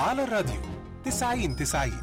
على الراديو 90 90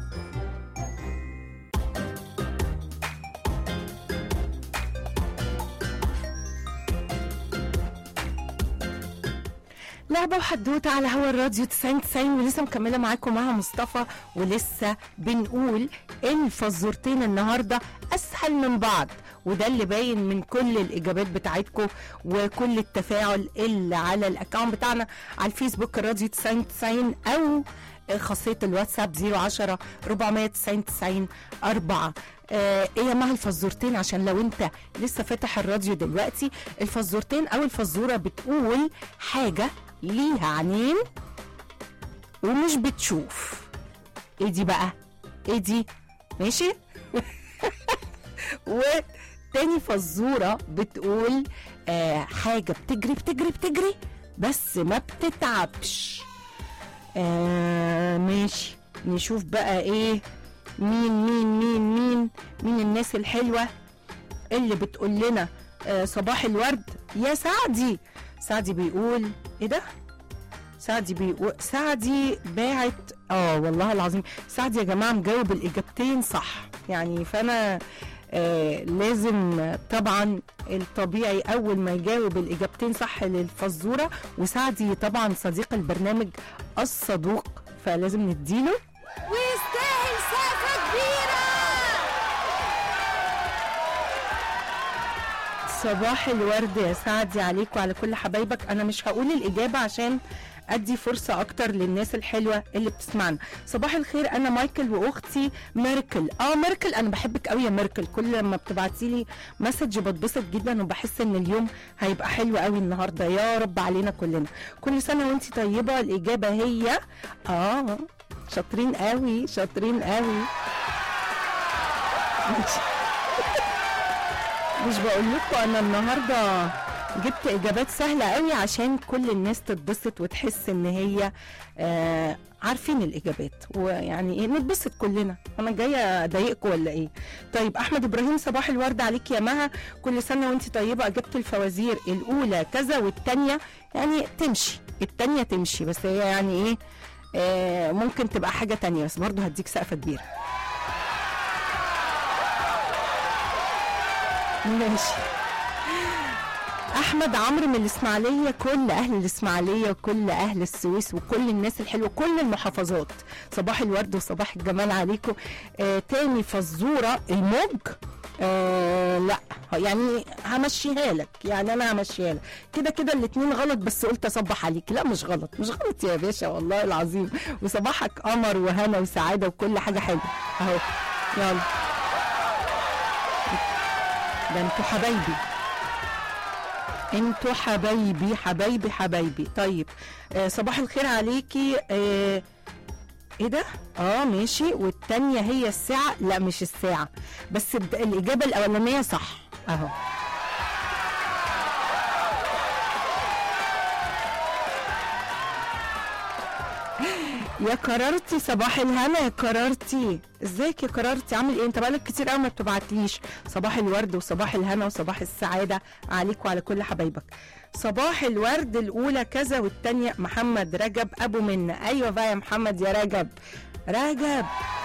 لعبة وحدوتة على هوا الراديو 90 90 ولسه مكملة معاكم مع مصطفى ولسه بنقول الفزورتين النهاردة أسهل من بعض وده اللي باين من كل الإجابات بتاعتكم وكل التفاعل اللي على الأكاونت بتاعنا على الفيسبوك الراديو 90 90 أو خاصية الواتساب 010 490 90 4 آه ايه يا مها الفزورتين عشان لو انت لسه فاتح الراديو دلوقتي الفزورتين او الفزوره بتقول حاجه ليها عينين ومش بتشوف ايه دي بقى ايه دي ماشي وتاني فزوره بتقول آه حاجه بتجري بتجري بتجري بس ما بتتعبش آه ماشي نشوف بقى ايه مين مين مين مين مين الناس الحلوة اللي بتقول لنا آه صباح الورد يا سعدي سعدي بيقول ايه ده سعدي بيقول سعدي باعت اه والله العظيم سعدي يا جماعة مجاوب الإجابتين صح يعني فأنا آه لازم طبعا الطبيعي اول ما يجاوب الاجابتين صح للفزوره وسعدي طبعا صديق البرنامج الصدوق فلازم نديله ويستاهل سقفة كبيرة صباح الورد يا سعدي عليك وعلى كل حبايبك انا مش هقول الاجابه عشان ادي فرصه اكتر للناس الحلوه اللي بتسمعنا صباح الخير انا مايكل واختي ميركل اه ميركل انا بحبك قوي يا ميركل كل لما بتبعتي لي مسج بتبسط جدا وبحس ان اليوم هيبقى حلو قوي النهارده يا رب علينا كلنا كل سنه وانت طيبه الاجابه هي اه شاطرين قوي شاطرين قوي مش بقول لكم انا النهارده جبت اجابات سهله قوي عشان كل الناس تتبسط وتحس ان هي آه عارفين الاجابات ويعني ايه نتبسط كلنا انا جايه اضايقكم ولا ايه طيب احمد ابراهيم صباح الورد عليك يا مها كل سنه وانت طيبه اجبت الفوازير الاولى كذا والثانيه يعني تمشي الثانيه تمشي بس هي يعني ايه آه ممكن تبقى حاجه تانية بس برضه هديك سقفه كبيره ماشي احمد عمرو من الاسماعيليه كل اهل الاسماعيليه وكل اهل السويس وكل الناس الحلوه كل المحافظات صباح الورد وصباح الجمال عليكم آه تاني فزوره الموج آه لا يعني همشيها لك يعني انا همشيها لك كده كده الاتنين غلط بس قلت اصبح عليك لا مش غلط مش غلط يا باشا والله العظيم وصباحك قمر وهنا وسعاده وكل حاجه حلوه اهو يلا ده انتوا حبايبي انتوا حبايبي حبايبي حبايبي طيب آه صباح الخير عليكي آه ايه ده اه ماشي والتانية هي الساعة لا مش الساعة بس الد- الإجابة الأولانية صح اهو يا قررتي صباح الهنا يا قررتي ازيك يا قررتي عامل ايه انت بقالك كتير قوي ما بتبعتليش صباح الورد وصباح الهنا وصباح السعاده عليك وعلى كل حبايبك صباح الورد الاولى كذا والتانية محمد رجب ابو منا ايوه بقى يا محمد يا رجب رجب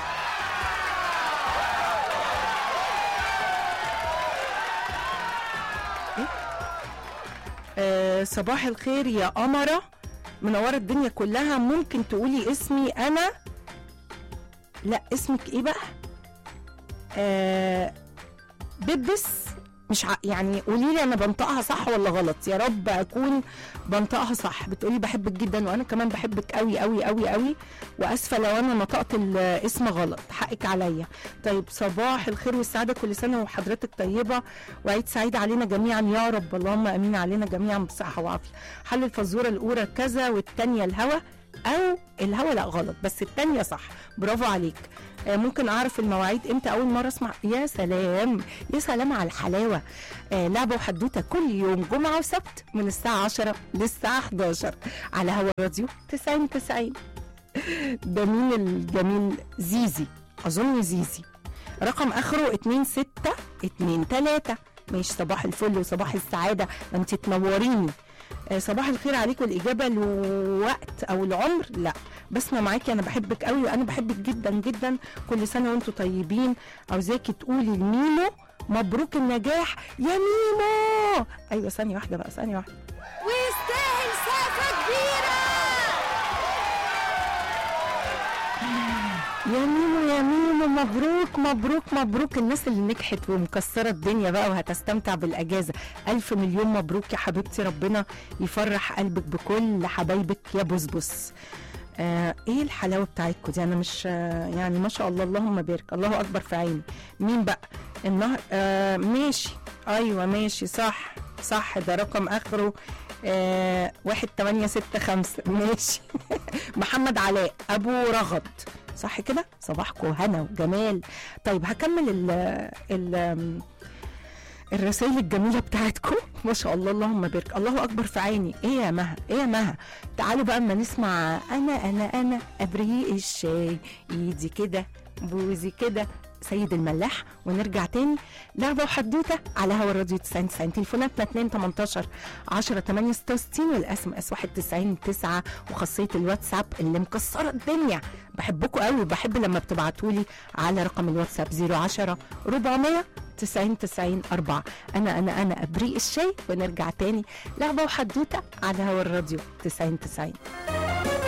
إيه؟ آه صباح الخير يا قمره منوره الدنيا كلها ممكن تقولي اسمي انا لا اسمك ايه بقى آه ببس مش ع... يعني قولي لي انا بنطقها صح ولا غلط يا رب اكون بنطقها صح بتقولي بحبك جدا وانا كمان بحبك قوي قوي قوي قوي واسفه لو انا نطقت الاسم غلط حقك عليا طيب صباح الخير والسعاده كل سنه وحضرتك طيبه وعيد سعيد علينا جميعا يا رب اللهم امين علينا جميعا بصحه وعافيه حل الفزوره الاولى كذا والثانيه الهوى او الهوى لا غلط بس الثانيه صح برافو عليك آه، ممكن اعرف المواعيد امتى اول مره اسمع يا سلام يا سلام على الحلاوه آه لعبه وحدوته كل يوم جمعه وسبت من الساعه 10 للساعه 11 على هوا الراديو 90 90 ده مين الجميل زيزي اظن زيزي رقم اخره 2 6 2 3 ماشي صباح الفل وصباح السعاده ده انت تنوريني آه، صباح الخير عليكم الاجابه الوقت او العمر لا بسمة معاكي انا بحبك قوي وانا بحبك جدا جدا كل سنه وانتم طيبين عاوزاكي تقولي لميمو مبروك النجاح يا ميمو ايوه ثانيه واحده بقى ثانيه واحده ويستاهل سقفة كبيرة يا ميمو يا ميمو مبروك مبروك مبروك الناس اللي نجحت ومكسره الدنيا بقى وهتستمتع بالاجازه الف مليون مبروك يا حبيبتي ربنا يفرح قلبك بكل حبايبك يا بسبس آه ايه الحلاوه بتاعتكم دي انا مش آه يعني ما شاء الله اللهم بارك الله اكبر في عيني مين بقى النهر آه ماشي ايوه ماشي صح صح ده رقم اخره آه واحد تمانية ستة خمسة ماشي محمد علاء ابو رغد صح كده صباحكم هنا وجمال طيب هكمل ال ال الرسائل الجميله بتاعتكم ما شاء الله اللهم بارك الله اكبر في عيني ايه يا مها ايه يا مها تعالوا بقى اما نسمع انا انا انا ابريق الشاي ايدي كده بوزي كده سيد الملاح ونرجع تاني لعبه وحدوته على هوا الراديو 90 90 تليفوناتنا 2 18 10 8 66 والاس ام اس 91 9 وخاصيه الواتساب اللي مكسره الدنيا بحبكم قوي بحب لما بتبعتوا لي على رقم الواتساب 010 400 90 90 4 انا انا انا ابريق الشاي ونرجع تاني لعبه وحدوته على هوا الراديو 90 90